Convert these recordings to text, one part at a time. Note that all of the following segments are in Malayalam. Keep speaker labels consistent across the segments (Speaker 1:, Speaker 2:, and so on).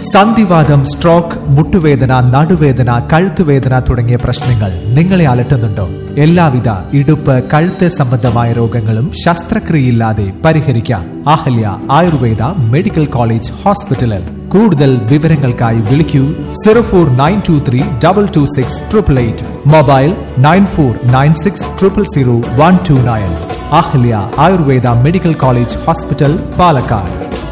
Speaker 1: സന്ധിവാദം സ്ട്രോക്ക് മുട്ടുവേദന നടുവേദന കഴുത്തുവേദന തുടങ്ങിയ പ്രശ്നങ്ങൾ നിങ്ങളെ അലട്ടുന്നുണ്ടോ എല്ലാവിധ ഇടുപ്പ് കഴുത്ത് സംബന്ധമായ രോഗങ്ങളും ശസ്ത്രക്രിയയില്ലാതെ പരിഹരിക്കാം അഹല്യ ആയുർവേദ മെഡിക്കൽ കോളേജ് ഹോസ്പിറ്റലിൽ കൂടുതൽ വിവരങ്ങൾക്കായി വിളിക്കൂ zero four nine two three double two six triple eight mobile nine four nine six triple zero one two nine Ahalya Ayurveda medical college hospital Palakkad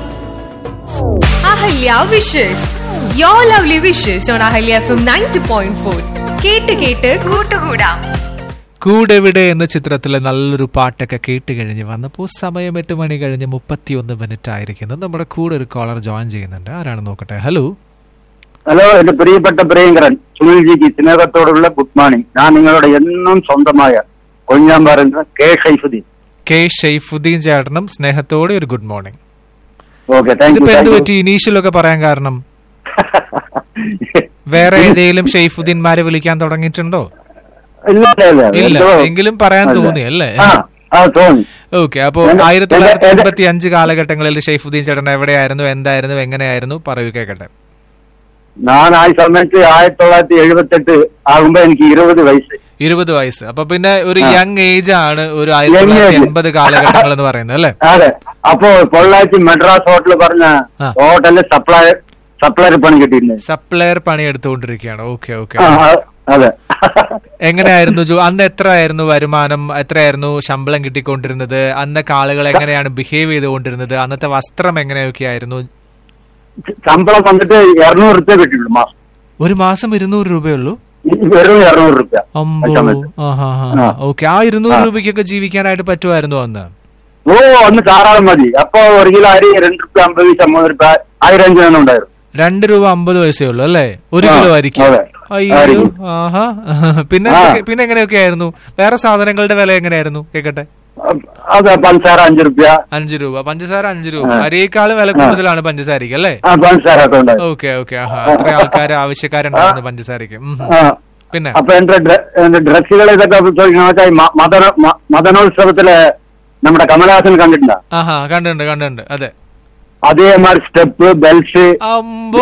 Speaker 2: Ahalya wishes your lovely wishes on Ahalya F M ninety point four കേട്ട് കേട്ട് കൂട്ടുകൂടാം
Speaker 3: കൂടെവിടെ എന്ന ചിത്രത്തിലെ നല്ലൊരു പാട്ടൊക്കെ കേട്ട് കഴിഞ്ഞ് വന്നപ്പോൾ സമയം എട്ട് മണി കഴിഞ്ഞ് മുപ്പത്തിയൊന്ന് മിനിറ്റ് ആയിരിക്കുന്നു നമ്മുടെ കൂടെ ഒരു കോളർ ജോയിൻ ചെയ്യുന്നുണ്ട് ആരാണ് നോക്കട്ടെ ഹലോ
Speaker 4: ഹലോ എന്റെ പ്രിയപ്പെട്ട പ്രിയങ്കരൻ സുനിൽജിക്ക് സ്നേഹത്തോടുള്ള ഗുഡ് മോർണിംഗ് ഞാൻ നിങ്ങളുടെ എന്നും സ്വന്തമായ കൊഞ്ഞാൻ പറയുന്ന കെ ഷൈഫുദ്ദീൻ
Speaker 3: കെ ഷെയ്ഫുദ്ദീൻ ചേട്ടനും സ്നേഹത്തോടെ ഒരു ഗുഡ് മോർണിംഗ്
Speaker 4: ഓക്കെ താങ്ക്
Speaker 3: ഇതിപ്പോ എന്ത്
Speaker 4: യു
Speaker 3: പറ്റി ഇനീഷ്യലൊക്കെ പറയാൻ കാരണം വേറെ ഏതെങ്കിലും ഷെയ്ഫുദ്ദീൻമാരെ വിളിക്കാൻ തുടങ്ങിയിട്ടുണ്ടോ
Speaker 4: ഇല്ല ഇല്ല, ഇല്ല
Speaker 3: ഇല്ല
Speaker 4: എന്തോ-
Speaker 3: എങ്കിലും പറയാൻ
Speaker 4: അല്ല.
Speaker 3: തോന്നി അല്ലേ
Speaker 4: ആ ആ തോന്നി
Speaker 3: ഓക്കെ അപ്പോ
Speaker 4: എന്റെ-
Speaker 3: ആയിരത്തി തൊള്ളായിരത്തി
Speaker 4: എന്റെ-
Speaker 3: എൺപത്തി അഞ്ച് കാലഘട്ടങ്ങളിൽ ഷെയ്ഫുദ്ദീൻ ചേട്ടൻ എവിടെയായിരുന്നു എന്തായിരുന്നു എങ്ങനെയായിരുന്നു പറയൂ കേക്കട്ടെ
Speaker 4: ഞാൻ ആ സമയത്ത് ആയിരത്തി തൊള്ളായിരത്തി എഴുപത്തി എട്ട് ആകുമ്പോ എനിക്ക് ഇരുപത് വയസ്സ്
Speaker 3: ഇരുപത് വയസ്സ് അപ്പൊ പിന്നെ ഒരു
Speaker 4: ആ.
Speaker 3: യങ് ഏജ് ആണ് ഒരു ആയിരത്തി
Speaker 4: Young
Speaker 3: തൊള്ളായിരത്തി
Speaker 4: age.
Speaker 3: എൺപത് കാലഘട്ടങ്ങൾ എന്ന് പറയുന്നത് അല്ലേ
Speaker 4: അതെ അപ്പോ പൊള്ളാച്ചി മെഡ്രാസ് ഹോട്ടൽ പറഞ്ഞ
Speaker 3: ആ.
Speaker 4: ഹോട്ടലിൽ സപ്ലൈ സപ്ലൈർ പണി കിട്ടിയിരുന്നു
Speaker 3: സപ്ലയർ പണി എടുത്തുകൊണ്ടിരിക്കുകയാണ് ഓക്കെ ഓക്കെ
Speaker 4: ആ, ആ, അതെ
Speaker 3: എങ്ങനെയായിരുന്നു ജോ അന്ന് എത്രയായിരുന്നു വരുമാനം എത്രയായിരുന്നു ശമ്പളം കിട്ടിക്കൊണ്ടിരുന്നത് അന്നൊക്കെ ആളുകൾ എങ്ങനെയാണ് ബിഹേവ് ചെയ്തുകൊണ്ടിരുന്നത് അന്നത്തെ വസ്ത്രം എങ്ങനെയൊക്കെ ആയിരുന്നു
Speaker 4: ശമ്പളം വന്നിട്ട് ഇരുന്നൂറ് റുപ്യ കിട്ടിയുള്ളൂ മാസം
Speaker 3: ഒരു മാസം ഇരുന്നൂറ് രൂപയുള്ളൂ
Speaker 4: വെറും ഇരുന്നൂറ് റുപ്യ
Speaker 3: അമ്പോ
Speaker 4: ആ സമയത്ത്.
Speaker 3: ആഹാ
Speaker 4: ആ.
Speaker 3: ഓക്കെ ആ ഇരുന്നൂറ്
Speaker 4: ആ.
Speaker 3: രൂപയ്ക്കൊക്കെ ജീവിക്കാനായിട്ട് പറ്റുമായിരുന്നു അന്ന്
Speaker 4: ഓ ഒന്ന് ധാരാളം മതി അപ്പൊ ഒരു കിലോ അരി രണ്ട് റുപ്യ അമ്പത് പൈസ മൂന്ന് റുപ്യ ആയിരം അഞ്ചെണ്ണം ഉണ്ടായിരുന്നു
Speaker 3: രണ്ട് രൂപ അമ്പത് പൈസേ ഉള്ളൂ അല്ലേ ഒരു
Speaker 4: ആ,
Speaker 3: കിലോ അരിക്കും
Speaker 4: അതെ.
Speaker 3: അയ്യോ
Speaker 4: ആയിരിക്കും.
Speaker 3: ആഹാ പിന്നെ
Speaker 4: ആ.
Speaker 3: എന്തൊക്കെ- പിന്നെ എങ്ങനെയൊക്കെ ആയിരുന്നു വേറെ സാധനങ്ങളുടെ വില എങ്ങനെയായിരുന്നു കേക്കട്ടെ
Speaker 4: അതെ പഞ്ചസാര അഞ്ച് റുപ്യ
Speaker 3: അഞ്ചു രൂപ പഞ്ചസാര അഞ്ചു രൂപ
Speaker 4: ആ.
Speaker 3: അരിയേക്കാൾ വില കൂടുതലാണ് പഞ്ചസാരക്ക് അല്ലേ
Speaker 4: ആ പഞ്ചസാര ഒക്കെ ഉണ്ടായിരുന്നു
Speaker 3: ഓക്കെ ഓക്കെ ആഹാ അത്ര ആൾക്കാർ ആവശ്യക്കാരുണ്ടായിരുന്നു പഞ്ചസാരക്ക് ഉം.
Speaker 4: ആ
Speaker 3: പിന്നെ
Speaker 4: അപ്പൊ എന്റെ ഡ്ര- എന്റെ ഡ്രസ്സുകൾ ഇതൊക്കെ ചോദിക്കണമെന്ന് വെച്ചാൽ മ- മദന മ- മദനോത്സവത്തില് നമ്മുടെ കമലഹാസൻ കണ്ടിട്ടുണ്ടോ
Speaker 3: ആഹാ കണ്ടുണ്ട് കണ്ടുണ്ട് അതെ
Speaker 4: അതേമാതിരി സ്റ്റെപ്പ് ബെൽറ്റ്
Speaker 3: അമ്പോ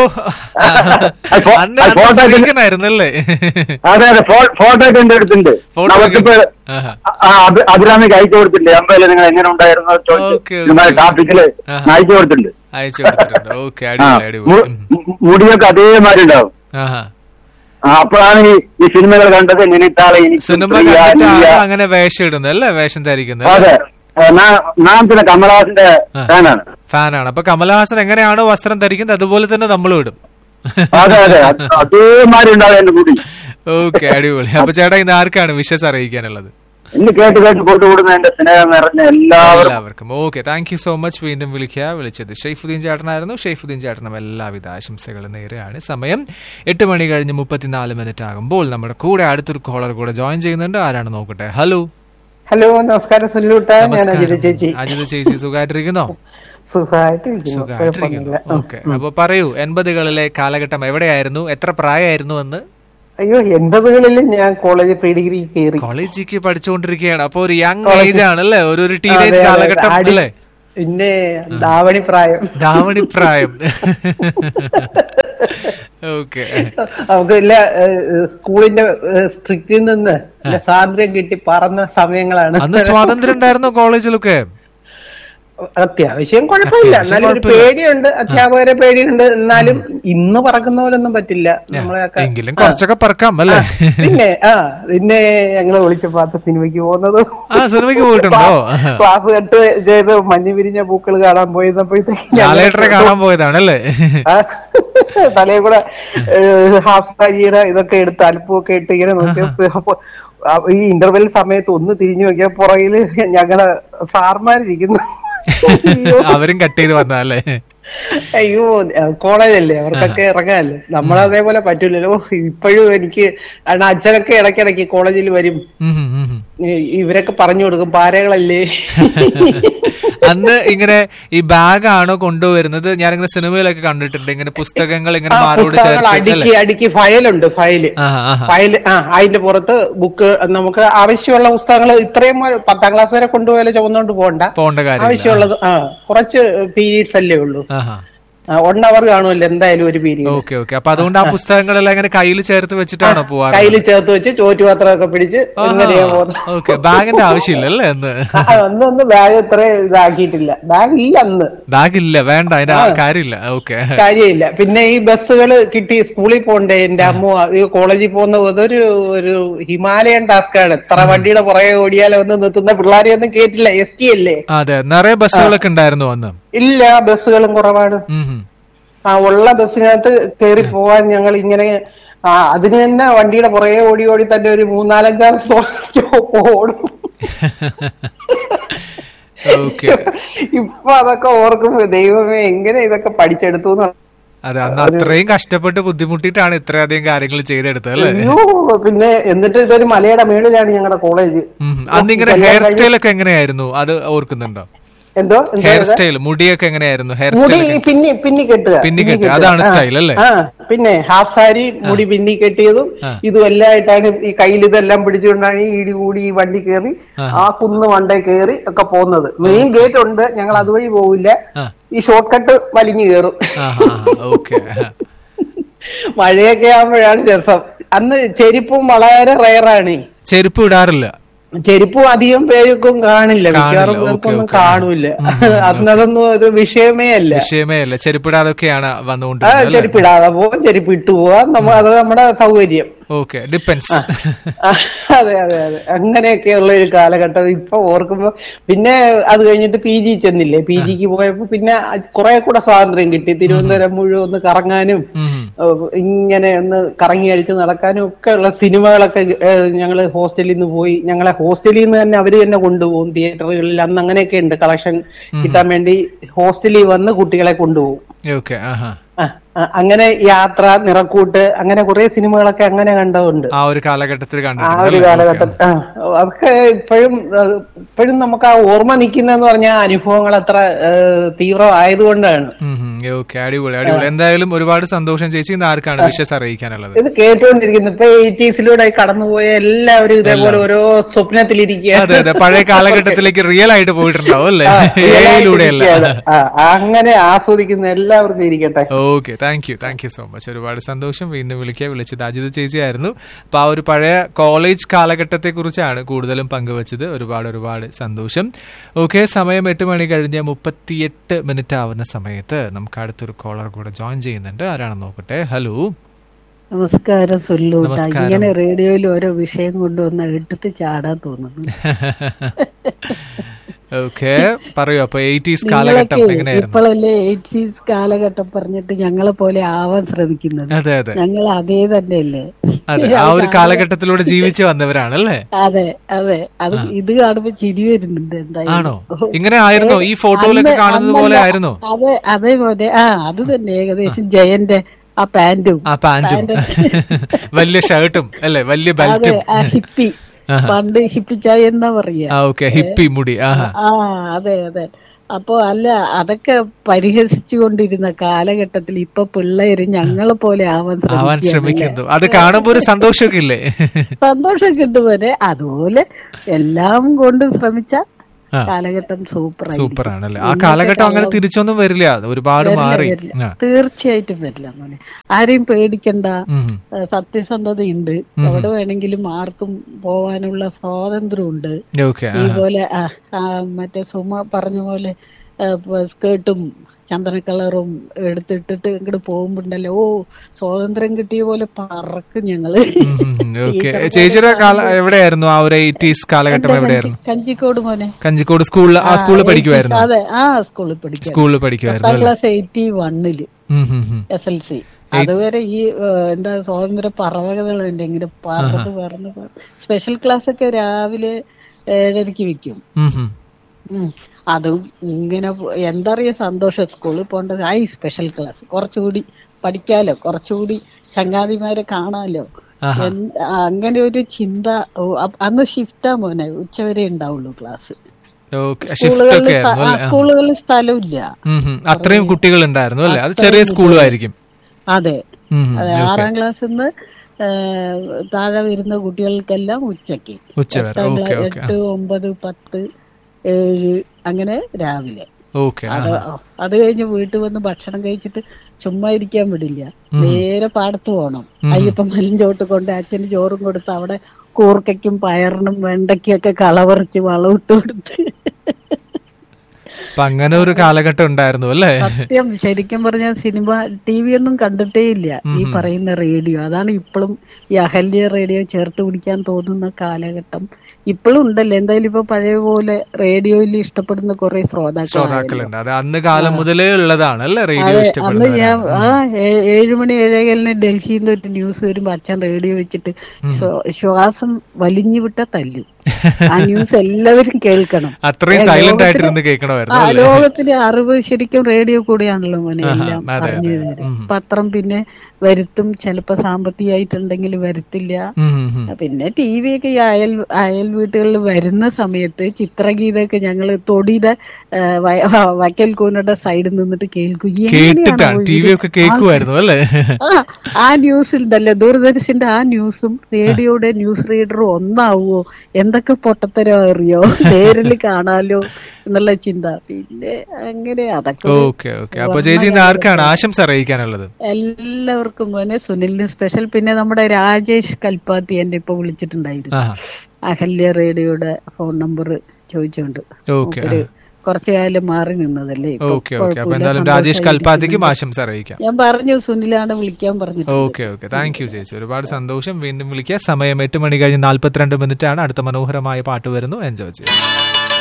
Speaker 4: അത് ഫോ-
Speaker 3: അന്ന്
Speaker 4: അത് ഫോട്ടോ ഒക്കെ-
Speaker 3: ഫ്രീക്കനായിരുന്നല്ലേ
Speaker 4: അതെ അതെ ഫോ- ഫോട്ടോ ഒക്കെ എന്റെ അടുത്തുണ്ട്
Speaker 3: ഫോട്ടോ
Speaker 4: നമുക്കിപ്പോ
Speaker 3: ഒക്കെ- ആഹാ.
Speaker 4: ആ അത് അഭിരാമിക്ക് അയച്ചു കൊടുത്തിട്ടുണ്ട് അമ്പതില് നിങ്ങൾ എങ്ങനെ ഉണ്ടായിരുന്നു
Speaker 3: ഓക്കെ,
Speaker 4: ചോദിച്ചു
Speaker 3: ഓക്കെ.
Speaker 4: ഇതുമാതിരി ടോപ്പിക്കില്
Speaker 3: ആഹാ.
Speaker 4: അയച്ചു കൊടുത്തിട്ടുണ്ട്
Speaker 3: അയച്ചു കൊടുത്തിട്ടുണ്ട് ഓക്കെ
Speaker 4: ആ
Speaker 3: അടിപൊളി അടിപൊളി
Speaker 4: മു-
Speaker 3: ഉം.
Speaker 4: മു- മുടിയൊക്കെ അതേമാതിരി ഉണ്ടാവും
Speaker 3: ആഹാ
Speaker 4: ആ, അപ്പോഴാണ് ഈ ഈ സിനിമകൾ കണ്ടത് നിനിത്താളെ എനിക്ക്
Speaker 3: സിനിമ
Speaker 4: പ്രിയ,
Speaker 3: കണ്ടിട്ടാണ്
Speaker 4: നീയ.
Speaker 3: അങ്ങനെ വേഷം ഇടുന്നത് അല്ലേ വേഷം ധരിക്കുന്നത്
Speaker 4: അതെ ആ, നാ- ഞാൻ പിന്നെ കമലഹാസന്റെ
Speaker 3: ആ.
Speaker 4: ഫാനാണ്
Speaker 3: ഫാനാണ് അപ്പൊ കമലഹാസൻ എങ്ങനെയാണോ വസ്ത്രം ധരിക്കുന്നത് അതുപോലെ തന്നെ നമ്മളും ഇടും
Speaker 4: അതെ അതെ അത് അതേമാതിരി ഉണ്ടാവും എന്റെ മുടി
Speaker 3: ഓക്കെ അടിപൊളി അപ്പൊ ചേട്ടാ ഇന്ന് ആർക്കാണ് വിഷസ് അറിയിക്കാനുള്ളത്
Speaker 4: ഇന്ന് കേട്ട് കേട്ട് കൂട്ടുകൂടുന്ന എന്റെ സ്നേഹം നിറഞ്ഞ എല്ലാവരും
Speaker 3: എല്ലാവർക്കും okay thank you so much വീണ്ടും വിളിക്കുക വിളിച്ചത് ഷെയ്ഫുദ്ദീൻ ചേട്ടനായിരുന്നു ഷെയ്ഫുദ്ദീൻ ചേട്ടനും എല്ലാവിധ ആശംസകളും നേരെയാണ് സമയം എട്ട് മണി കഴിഞ്ഞ് മുപ്പത്തിനാല് മിനിറ്റ് ആകുമ്പോൾ നമ്മുടെ കൂടെ അടുത്തൊരു കോളർ കൂടെ ജോയിൻ ചെയ്യുന്നുണ്ട് ആരാണ് നോക്കട്ടെ ഹലോ
Speaker 5: ഹലോ നമസ്കാരം സുല്ലുട്ട ഞാൻ അജിത ചേച്ചി
Speaker 3: അജിത ചേച്ചി സുഖമായിട്ടിരിക്കുന്നോ
Speaker 5: സുഖമായിട്ട് ഇരിക്കുന്നു
Speaker 3: സുഖമായിട്ടിരിക്കുന്നു
Speaker 5: കുഴപ്പമൊന്നുമില്ല
Speaker 3: ഓക്കെ അപ്പൊ പറയൂ എൺപതുകളിലെ കാലഘട്ടം എവിടെയായിരുന്നു എത്ര പ്രായമായിരുന്നു എന്ന്
Speaker 5: അയ്യോ എൺപതുകളിൽ ഞാൻ കോളേജ് പ്രീ ഡിഗ്രി കയറി
Speaker 3: കോളേജിക്ക് പഠിച്ചുകൊണ്ടിരിക്കുകയാണ് അപ്പൊ ഒരു യങ്
Speaker 5: College.
Speaker 3: ഏജ് ആണല്ലേ ഒരു ഒരു
Speaker 5: അതെ,
Speaker 3: ടീനേജ്
Speaker 5: അതെ,
Speaker 3: കാലഘട്ടം
Speaker 5: അടി-
Speaker 3: അല്ലേ
Speaker 5: പിന്നെ ധാവണി പ്രായം
Speaker 3: ധാവണിപ്രായം ഓക്കെ
Speaker 5: നമുക്ക് ഇല്ല ഏഹ്, സ്കൂളിന്റെ സ്ട്രിക്റ്റിൽ നിന്ന് ഇല്ല സ്വാതന്ത്ര്യം കിട്ടി പറന്ന സമയങ്ങളാണ്
Speaker 3: അന്ന് സ്വാതന്ത്ര്യം ഉണ്ടായിരുന്നോ കോളേജിലൊക്കെ
Speaker 5: അത്യാവശ്യം കുഴപ്പമില്ല
Speaker 3: അത്യാവശ്യം
Speaker 5: എന്നാലും ഒരു
Speaker 3: കുഴപ്പമില്ല.
Speaker 5: പേടിയുണ്ട് അധ്യാപകരെ പേടിയുണ്ട് എന്നാലും ഇന്ന് പറക്കുന്ന പോലൊന്നും പറ്റില്ല നമ്മളെയൊക്കെ
Speaker 3: എങ്കിലും കുറച്ചൊക്കെ പറക്കാം അല്ലേ
Speaker 5: പിന്നെ ആ പിന്നെ ഞങ്ങള് വിളിച്ച പാത്ത സിനിമയ്ക്ക് പോകുന്നത്
Speaker 3: ആ സിനിമയ്ക്ക് പോയിട്ടുണ്ടോ
Speaker 5: ക്ലാസ് കട്ട് ചെയ്ത് മഞ്ഞ് വിരിഞ്ഞ പൂക്കൾ കാണാൻ പോയപ്പോഴത്തേക്ക്
Speaker 3: ലാലേട്ടനെ കാണാൻ പോയതാണ് അല്ലേ
Speaker 5: തലയിൽ കൂടെ ഹാഫ് സാരിയുടെ ഇതൊക്കെ എടുത്ത് അല്പമൊക്കെ ഇട്ട് ഇങ്ങനെ നോക്കി അപ്പൊ ആ ഈ ഇന്റർവെൽ സമയത്ത് ഒന്ന് തിരിഞ്ഞു നോക്കിയ പുറകില് ഞങ്ങളുടെ സാർമാരിരിക്കുന്നു അയ്യോ.
Speaker 3: അവരും കട്ട് ചെയ്ത് വന്നതല്ലേ
Speaker 5: അയ്യോ കോളേജല്ലേ അവർക്കൊക്കെ ഇറങ്ങാനല്ലേ നമ്മളതേപോലെ പറ്റൂലല്ലോ ഇപ്പോഴും എനിക്ക് കാരണം അച്ഛനൊക്കെ ഇടയ്ക്കിടയ്ക്ക് കോളേജിൽ വരും
Speaker 3: ഉം, ഉം, ഉം.
Speaker 5: ഈ- ഇവരൊക്കെ പറഞ്ഞു കൊടുക്കും പാരകളല്ലേ
Speaker 3: അന്ന് ഇങ്ങനെ ഈ ബാഗ് ആണോ കൊണ്ടുവരുന്നത് ഞാനിങ്ങനെ സിനിമയിലൊക്കെ കണ്ടിട്ടുണ്ട് ഇങ്ങനെ പുസ്തകങ്ങൾ ഇങ്ങനെ
Speaker 5: ആ,
Speaker 3: മാറോട്
Speaker 5: പുസ്തകങ്ങൾ
Speaker 3: ചേർത്ത്
Speaker 5: അടുക്കി
Speaker 3: അല്ലേ
Speaker 5: അടുക്കി ഫയലുണ്ട് ഫയല്
Speaker 3: ആഹാ, ആഹാ.
Speaker 5: ഫയൽ ആ അതിന്റെ പുറത്ത് ബുക്ക് നമുക്ക് ആവശ്യമുള്ള പുസ്തകങ്ങൾ ഇത്രയും പത്താം ക്ലാസ് വരെ കൊണ്ടുപോയാലും ചുമന്നുകൊണ്ട് പോകണ്ട
Speaker 3: പോണ്ട കാര്യം
Speaker 5: ആവശ്യമുള്ളത് ആ കുറച്ച് പീരീഡ്സ് അല്ലേ ഉള്ളൂ
Speaker 3: ആഹാ
Speaker 5: വൺ അവർ കാണുമല്ലോ എന്തായാലും ഒരു പീരീഡ്
Speaker 3: ഓക്കെ ഓക്കെ അപ്പൊ അതുകൊണ്ട് ആ പുസ്തകങ്ങളെല്ലാം ഇങ്ങനെ കയ്യിൽ ചേർത്ത് വെച്ചിട്ടാണോ പോവാറ്
Speaker 5: കയ്യിൽ ചേർത്ത് വെച്ച് ചോറ്റുപാത്രമൊക്കെ പിടിച്ച് എങ്ങനെയാ പോകുന്നത്
Speaker 3: ഓക്കെ ബാഗിന്റെ ആവശ്യമില്ലല്ലേ എന്ന്
Speaker 5: അന്ന് അന്ന് ബാഗ് ഇത്ര ഇതാക്കിയിട്ടില്ല ബാഗ് ഇല്ല അന്ന്
Speaker 3: ബാഗ് ഇല്ല വേണ്ട അതിന്റെ ആ കാര്യമില്ല ഓക്കെ
Speaker 5: കാര്യമില്ല പിന്നെ ഈ ബസ്സുകൾ കിട്ടി സ്കൂളിൽ പോണ്ടേ എന്റെ അമ്മ ഈ കോളേജിൽ പോകുന്ന അതൊരു ഒരു ഹിമാലയൻ ടാസ്ക് ആണ് എത്ര വണ്ടിയുടെ പുറകെ ഓടിയാലോ ഒന്ന് നിർത്തുന്ന പിള്ളേരെ ഒന്നും കേട്ടില്ല എസ് ടി അല്ലേ
Speaker 3: അതെ നിറയെ ബസ്സുകളൊക്കെ ഉണ്ടായിരുന്നു അന്ന്
Speaker 5: ഇല്ല ബസ്സുകളും കുറവാണ്
Speaker 3: ഉം ഉം.
Speaker 5: ആ ഉള്ള ബസ്സിനകത്ത് കയറി പോവാൻ ഞങ്ങൾ ഇങ്ങനെ ആ അതിന് തന്നെ വണ്ടിയുടെ പുറകെ ഓടി ഓടി തന്നെ ഒരു മൂന്നാലഞ്ചാറ് സ്റ്റോപ്പ് ഓടും
Speaker 3: ഓക്കെ
Speaker 5: ഇപ്പൊ അതൊക്കെ ഓർക്കുമ്പോ ദൈവമേ എങ്ങനെ ഇതൊക്കെ പഠിച്ചെടുത്തു എന്ന്
Speaker 3: അതെ അന്ന് അത്രയും കഷ്ടപ്പെട്ട് ബുദ്ധിമുട്ടിയിട്ടാണ് ഇത്രയധികം കാര്യങ്ങൾ ചെയ്തെടുത്തത് അല്ലേ
Speaker 5: അയ്യോ പിന്നെ എന്നിട്ട് ഇതൊരു മലയുടെ മേളിലാണ് ഞങ്ങളുടെ കോളേജ്
Speaker 3: ഉം. അന്ന് ഇങ്ങനെ ഹെയർ സ്റ്റൈൽ ഒക്കെ എങ്ങനെയായിരുന്നു അത് ഓർക്കുന്നുണ്ടോ
Speaker 5: എന്തോ എന്തോ
Speaker 3: ഹെയർ
Speaker 5: ഇത്?
Speaker 3: സ്റ്റൈൽ മുടിയൊക്കെ എങ്ങനെയായിരുന്നു ഹെയർ
Speaker 5: മുടി
Speaker 3: സ്റ്റൈൽ
Speaker 5: പിന്നി പിന്നി കെട്ടുക
Speaker 3: പിന്നി കെട്ടുക.
Speaker 5: കെട്ടുക.
Speaker 3: അതാണ്
Speaker 5: ആ.
Speaker 3: style അല്ലേ?
Speaker 5: ആ പിന്നെ ഹാഫ് സാരി മുടി പിന്നി കെട്ടിയതും
Speaker 3: ആ.
Speaker 5: ഇതും എല്ലായിട്ടാണ് ഈ കയ്യിൽ ഇതെല്ലാം പിടിച്ചുകൊണ്ടാണ് ഈ ഇടി കൂടി ഈ വണ്ടി കയറി ആ കുന്ന് മണ്ടേ കയറി ഒക്കെ പോകുന്നത് മെയിൻ ഗേറ്റ് ഉണ്ട് ഞങ്ങൾ അതുവഴി പോകില്ല
Speaker 3: ആ.
Speaker 5: ഈ ഷോർട്ട് കട്ട് വലിഞ്ഞു കയറും
Speaker 3: ഓക്കെ
Speaker 5: മഴയൊക്കെ ആകുമ്പോഴാണ് രസം അന്ന് ചെരുപ്പും വളരെ റയറാണ്
Speaker 3: ചെരുപ്പ് ഇടാറില്ല
Speaker 5: ചെരുപ്പും അധികം പേർക്കും കാണില്ല
Speaker 3: കാണില്ല.
Speaker 5: മിക്കവാറും
Speaker 3: ഓക്കേ,
Speaker 5: പേർക്കൊന്നും
Speaker 3: ഓക്കേ.
Speaker 5: കാണൂല അന്നതൊന്നും ഒരു വിഷയമേ അല്ല
Speaker 3: വിഷയമേ അല്ല ചെരുപ്പിടാതൊക്കെയാണ്
Speaker 5: ആ
Speaker 3: വന്നുകൊണ്ടിരുന്നത്
Speaker 5: ചെരുപ്പ് ഇടാതെ പോവാം ചെരുപ്പ് ഇട്ടു പോവാം നമ്മ അത് നമ്മുടെ സൗകര്യം
Speaker 3: ഓക്കെ ഡിപ്പെൻസ്
Speaker 5: ആ, അതെ അതെ അതെ അങ്ങനെയൊക്കെയുള്ള ഒരു കാലഘട്ടം ഇപ്പൊ ഓർക്കുമ്പോ പിന്നെ അത് കഴിഞ്ഞിട്ട് പി ജി ചെന്നില്ലേ പി ജിക്ക് പോയപ്പോ പിന്നെ കുറെ കൂടെ സ്വാതന്ത്ര്യം കിട്ടി തിരുവനന്തപുരം മുഴുവൻ ഒന്ന് കറങ്ങാനും ഏഹ്, ഇങ്ങനെ ഒന്ന് കറങ്ങി അടിച്ച് നടക്കാനും ഒക്കെ ഉള്ള സിനിമകളൊക്കെ ഏഹ്, ഞങ്ങള് ഹോസ്റ്റലിൽ നിന്ന് പോയി ഞങ്ങളെ ഹോസ്റ്റലിൽ നിന്ന് തന്നെ അവര് തന്നെ കൊണ്ടുപോകും തിയേറ്ററുകളിൽ അന്ന് അങ്ങനെയൊക്കെ ഉണ്ട് കളക്ഷൻ കിട്ടാൻ വേണ്ടി ഹോസ്റ്റലിൽ വന്ന് കുട്ടികളെ കൊണ്ടുപോകും
Speaker 3: ഓക്കെ ആഹാ
Speaker 5: ആ, ആ, അങ്ങനെ യാത്ര നിറക്കൂട്ട് അങ്ങനെ കുറെ സിനിമകളൊക്കെ അങ്ങനെ കണ്ടതുണ്ട്
Speaker 3: ആ ഒരു കാലഘട്ടത്തിൽ
Speaker 5: ആ ഒരു
Speaker 3: കണ്ടിട്ടുണ്ട്
Speaker 5: കാലഘട്ടം ആ, അതൊക്കെ ഇപ്പോഴും ഇപ്പോഴും നമുക്ക് ആ ഓർമ്മ നിൽക്കുന്നതെന്ന് പറഞ്ഞാൽ അനുഭവങ്ങൾ അത്ര ഏഹ്, തീവ്രമായതുകൊണ്ടാണ്
Speaker 3: ഓക്കെ അടിപൊളി അടിപൊളി എന്തായാലും ഒരുപാട് സന്തോഷം ചേച്ചി ഇന്ന് ആർക്കാണ് വിഷസ് അറിയിക്കാനുള്ളത്
Speaker 5: ഇത് കേട്ടുകൊണ്ടിരിക്കുന്നു ഇപ്പൊ എയ്റ്റീസിലൂടെ കടന്നുപോയ എല്ലാവരും ഇതേപോലെ ഓരോ സ്വപ്നത്തിലിരിക്കുക
Speaker 3: അതെ അതെ പഴയ കാലഘട്ടത്തിലേക്ക് റിയൽ ആയിട്ട് പോയിട്ടുണ്ടാവും അല്ലേ
Speaker 5: ആ,
Speaker 3: ഏയിലൂടെയല്ല
Speaker 5: ആ, അങ്ങനെ ആസ്വദിക്കുന്ന എല്ലാവർക്കും ഇരിക്കട്ടെ
Speaker 3: okay thank you thank you so much ഒരുപാട് സന്തോഷം വീണ്ടും വിളിക്കുക വിളിച്ചത് അജിത് ചേച്ചിയായിരുന്നു അപ്പൊ ആ ഒരു പഴയ കോളേജ് കാലഘട്ടത്തെ കുറിച്ചാണ് കൂടുതലും പങ്കുവച്ചത് ഒരുപാട് ഒരുപാട് സന്തോഷം ഓക്കെ സമയം എട്ട് മണി കഴിഞ്ഞ് മുപ്പത്തിയെട്ട് മിനിറ്റ് ആവുന്ന സമയത്ത് നമുക്ക് അടുത്തൊരു കോളർ കൂടെ ജോയിൻ ചെയ്യുന്നുണ്ട് ആരാണെന്ന് നോക്കട്ടെ ഹലോ
Speaker 6: നമസ്കാരം സുല്ലൂട്ട
Speaker 3: നമസ്കാരം.
Speaker 6: ഇങ്ങനെ റേഡിയോയിൽ ഓരോ വിഷയം കൊണ്ടുവന്ന എടുത്ത് ചാടാൻ തോന്നുന്നു
Speaker 3: ഓക്കെ പറയൂ അപ്പൊ എയ്റ്റീസ് കാലഘട്ടം
Speaker 6: നിങ്ങളൊക്കെ
Speaker 3: എങ്ങനെയായിരുന്നു
Speaker 6: ഇപ്പോഴല്ലേ എയ്റ്റീസ് കാലഘട്ടം പറഞ്ഞിട്ട് ഞങ്ങളെ പോലെ ആവാൻ ശ്രമിക്കുന്നത്
Speaker 3: അതെ അതെ
Speaker 6: ഞങ്ങൾ അതേ തന്നെയല്ലേ
Speaker 3: അതെ ആ ഒരു കാലഘട്ടത്തിലൂടെ ജീവിച്ചു വന്നവരാണല്ലേ
Speaker 6: അതെ അതെ അത് ഇത് കാണുമ്പോ ചിരി വരുന്നുണ്ട് എന്തായാലും
Speaker 3: ആണോ ഇങ്ങനെ ആയിരുന്നോ ഈ ഫോട്ടോയിലൊക്കെ
Speaker 6: അന്ന്
Speaker 3: കാണുന്നത് പോലെ
Speaker 6: അന്നല്ല,
Speaker 3: ആയിരുന്നോ
Speaker 6: അതെ അതേപോലെ ആ അത് തന്നെ ഏകദേശം ജയന്റെ ആ പാന്റും
Speaker 3: ആ പാന്റും വലിയ ഷർട്ടും അല്ലേ വലിയ
Speaker 6: അതെ
Speaker 3: ബെൽറ്റും
Speaker 6: ആ ഹിപ്പി പണ്ട് ഹിപ്പിച്ചായ എന്നാ പറയാ
Speaker 3: ആ ഓക്കെ ഹിപ്പി മുടി ആഹാ
Speaker 6: ആ അതെ അതെ അപ്പൊ അല്ല അതൊക്കെ പരിഹസിച്ചു കൊണ്ടിരുന്ന കാലഘട്ടത്തിൽ ഇപ്പൊ പിള്ളേര് ഞങ്ങളെ പോലെ ആവാൻ
Speaker 3: ആവാൻ
Speaker 6: ശ്രമിക്കുകയാണ്
Speaker 3: ശ്രമിക്കുന്നു അത് കാണുമ്പോ ഒരു സന്തോഷമൊക്കെ ഇല്ലേ
Speaker 6: സന്തോഷം കിട്ടുപോലെ അതുപോലെ എല്ലാം കൊണ്ട് ശ്രമിച്ച
Speaker 3: ആ.
Speaker 6: കാലഘട്ടം സൂപ്പർ
Speaker 3: സൂപ്പർ ആണല്ലേ ആ കാലഘട്ടം അങ്ങനെ തിരിച്ചൊന്നും വരില്ല അത് ഒരുപാട് മാറി ആ.
Speaker 6: തീർച്ചയായിട്ടും വരില്ല മോനെ ആരെയും പേടിക്കണ്ട
Speaker 3: ഉം.
Speaker 6: ഏഹ് സത്യസന്ധതയുണ്ട് എവിടെ വേണമെങ്കിലും ആർക്കും പോവാനുള്ള സ്വാതന്ത്ര്യമുണ്ട്
Speaker 3: ഓക്കെ
Speaker 6: ഈ പോലെ ആ, ആ, മറ്റേ സുമ പറഞ്ഞ പോലെ ആ, പ- സ്കേർട്ടും ചന്ദന കളറും എടുത്തിട്ടിട്ട് ഇങ്ങോട്ട് പോകുമ്പോണ്ടല്ലോ ഓ സ്വാതന്ത്ര്യം കിട്ടിയ പോലെ പറക്കും ഞങ്ങള്
Speaker 3: ഓക്കെ ചേച്ചിയുടെ കാല എവിടെയായിരുന്നു ആ ഒരു എയ്റ്റീസ് കാലഘട്ടം
Speaker 6: എന്റെ
Speaker 3: എവിടെയായിരുന്നു
Speaker 6: കഞ്ചി- കഞ്ചിക്കോട് മോനെ
Speaker 3: കഞ്ചിക്കോട് സ്കൂളിൽ ആ സ്കൂളിൽ പഠിക്കുമായിരുന്നു
Speaker 6: അതെ ആ സ്കൂളിൽ പഠിക്കാം
Speaker 3: സ്കൂളിൽ പഠിക്കുമായിരുന്നു
Speaker 6: പത്താം
Speaker 3: അല്ലേ
Speaker 6: ക്ലാസ് എയ്റ്റി വണ്ണില്
Speaker 3: ഉം, ഉം, ഉം.
Speaker 6: എസ് എൽ സി അതുവരെ ഈ ഏഹ്, എന്താ സ്വാതന്ത്ര്യ പറവകളുണ്ട് ഇങ്ങനെ പറന്ന് പറന്ന് പറന്ന് സ്പെഷ്യൽ ക്ലാസ് ഒക്കെ രാവിലെ ഏഴരക്ക് വെക്കും
Speaker 3: ഉം, ഉം.
Speaker 6: ഉം. അതും ഇങ്ങനെ പോ- എന്താ പറയാ സന്തോഷം സ്കൂളിൽ പോകേണ്ടത് ആയി സ്പെഷ്യൽ ക്ലാസ് കുറച്ചുകൂടി പഠിക്കാലോ കുറച്ചുകൂടി ചങ്ങാതിമാരെ കാണാലോ എന്ത്- അങ്ങനെ ഒരു ചിന്ത ഓ, അ- അന്ന് ഷിഫ്റ്റാ മോനെ ഉച്ചവരെ ഉണ്ടാവുള്ളൂ ക്ലാസ്
Speaker 3: ഓക്കെ ഷിഫ്റ്റ് ഒക്കെ
Speaker 6: സ്കൂളുകളിൽ
Speaker 3: ആയിരുന്നു
Speaker 6: സ്ഥ- ആ,
Speaker 3: അല്ലേ ആ.
Speaker 6: സ്കൂളുകളിൽ സ്ഥലമില്ല
Speaker 3: ഉം, ഉം. അത്രയും കുട്ടികൾ ഉണ്ടായിരുന്നു അല്ലേ അത് ചെറിയ സ്കൂളും ആയിരിക്കും
Speaker 6: അതെ
Speaker 3: ഉം, ഉം.
Speaker 6: അതെ ആറാം ക്ലാസ്സിൽ നിന്ന് താഴെ വരുന്ന കുട്ടികൾക്കെല്ലാം ഉച്ചക്ക്
Speaker 3: ഉച്ചവരെ
Speaker 6: എട്ടാം
Speaker 3: ഓക്കെ
Speaker 6: ക്ലാ-
Speaker 3: ഓക്കെ
Speaker 6: എട്ട് ഒമ്പത് പത്ത് ഏഴ് അങ്ങനെ രാവിലെ
Speaker 3: ഓക്കെ
Speaker 6: അത് അത് കഴിഞ്ഞ് വീട്ടിൽ വന്ന് ഭക്ഷണം കഴിച്ചിട്ട് ചുമ്മാ ഇരിക്കാൻ വിടില്ല നേരെ പാടത്ത് പോകണം അയ്യപ്പൻ മലിൻ ചോട്ട് കൊണ്ട് അച്ഛന് ചോറും കൊടുത്ത് അവിടെ കൂർക്കയ്ക്കും പയറിനും വെണ്ടയ്ക്കും ഒക്കെ കളവറിച്ച് വളമിട്ട് കൊടുത്ത്
Speaker 3: അപ്പൊ അങ്ങനെ ഒരു കാലഘട്ടം ഉണ്ടായിരുന്നു അല്ലേ
Speaker 6: സത്യം ശരിക്കും പറഞ്ഞാൽ സിനിമ ടി വി ഒന്നും കണ്ടിട്ടേ ഇല്ല ഈ പറയുന്ന റേഡിയോ അതാണ് ഇപ്പോഴും ഈ അഹല്യ റേഡിയോ ചേർത്ത് പിടിക്കാൻ തോന്നുന്ന കാലഘട്ടം ഇപ്പോഴും ഉണ്ടല്ലോ എന്തായാലും ഇപ്പൊ പഴയ പോലെ റേഡിയോയിൽ ഇഷ്ടപ്പെടുന്ന കുറെ ശ്രോതാക്കൾ
Speaker 3: ശ്രോതാക്കളുണ്ട് അത് അന്ന് കാലം മുതലേ ഉള്ളതാണ് അല്ലേ റേഡിയോ
Speaker 6: അതെ അന്ന്
Speaker 3: ഇഷ്ടപ്പെടുന്നത്
Speaker 6: ഞാൻ ആ ഏ- ഏഴ് മണി ഏഴേകാലിന് ഡൽഹിയിൽ നിന്ന് ഒരു ന്യൂസ് വരുമ്പോ അച്ഛൻ റേഡിയോ വെച്ചിട്ട് ശ്വ- ശ്വാസം വലിഞ്ഞു വിട്ട തല്ലും ആ ന്യൂസ് എല്ലാവരും കേൾക്കണം
Speaker 3: അത്രയും
Speaker 6: ഏ,
Speaker 3: സൈലന്റ്
Speaker 6: ലോകത്തിന്
Speaker 3: ആയിട്ടിരുന്ന് കേൾക്കണമായിരുന്നു
Speaker 6: ആ
Speaker 3: അല്ലേ
Speaker 6: ലോകത്തിന്റെ അറിവ് ശരിക്കും റേഡിയോ കൂടിയാണല്ലോ മോനെ എല്ലാം
Speaker 3: അതെ,
Speaker 6: പറഞ്ഞു
Speaker 3: അതെ.
Speaker 6: തരും പത്രം പിന്നെ വരുത്തും ചിലപ്പോ സാമ്പത്തികമായിട്ടുണ്ടെങ്കിൽ വരുത്തില്ല
Speaker 3: ഉം, ഉം, ഉം.
Speaker 6: പിന്നെ ടി വി ഒക്കെ ഈ അയൽ അയൽ വീട്ടുകളിൽ വരുന്ന സമയത്ത് ചിത്രഗീതമൊക്കെ ഞങ്ങള് തൊടിയുടെ ആ, വയ- ആ, വക്കൽ കൂനയുടെ സൈഡിൽ നിന്നിട്ട് കേൾക്കും
Speaker 3: കേട്ടിട്ടാണ്
Speaker 6: എങ്ങനെയാണാവോ
Speaker 3: ടി വി
Speaker 6: ഇവര്
Speaker 3: ഒക്കെ കേൾക്കുമായിരുന്നു അല്ലേ
Speaker 6: ആ ആ ന്യൂസ് ഉണ്ടല്ലോ ദൂരദർശന്റെ ആ ന്യൂസും റേഡിയോയുടെ ന്യൂസ് റീഡറും ഒന്നാവോ എന്തൊക്കെ പൊട്ടത്തരം അറിയോ നേരിൽ കാണാലോ എന്നുള്ള ചിന്ത പിന്നെ അങ്ങനെ അതൊക്കെ ഒരു
Speaker 3: ഓക്കെ ഓക്കെ അപ്പൊ ചേച്ചി ഇന്ന് ആർക്കാണ് ആശംസ അറിയിക്കാനുള്ളത്
Speaker 6: എല്ലാവർക്കും മോനെ സുനിലിന് സ്പെഷ്യൽ പിന്നെ നമ്മുടെ രാജേഷ് കൽപ്പാത്തി എന്നെ ഇപ്പൊ വിളിച്ചിട്ടുണ്ടായിരുന്നു
Speaker 3: ആഹാ
Speaker 6: അഹല്യ റേഡിയോയുടെ ഫോൺ നമ്പർ ചോദിച്ചോണ്ട്
Speaker 3: ഓക്കെ
Speaker 6: ഒരു കുറച്ചു കാലം മാറി നിന്നതല്ലേ ഇപ്പൊ
Speaker 3: ഓക്കെ ഓക്കെ അപ്പൊ
Speaker 6: കുഴപ്പമില്ല,
Speaker 3: എന്തായാലും രാജേഷ്
Speaker 6: സന്തോഷായിരിക്കുന്നു.
Speaker 3: കൽപ്പാത്തിക്കും ആശംസ അറിയിക്കാം
Speaker 6: ഞാൻ പറഞ്ഞു സുനിലാണ് വിളിക്കാൻ പറഞ്ഞിട്ട്
Speaker 3: ഓക്കെ ഓക്കെ താങ്ക് യു ചേച്ചി ഒരുപാട് സന്തോഷം വീണ്ടും വിളിക്കുക സമയം എട്ട് മണി കഴിഞ്ഞ് നാല്പത്തിരണ്ട് മിനിറ്റ് ആണ് അടുത്ത മനോഹരമായ പാട്ട് വരുന്നു എൻജോയ് ചെയ്യാം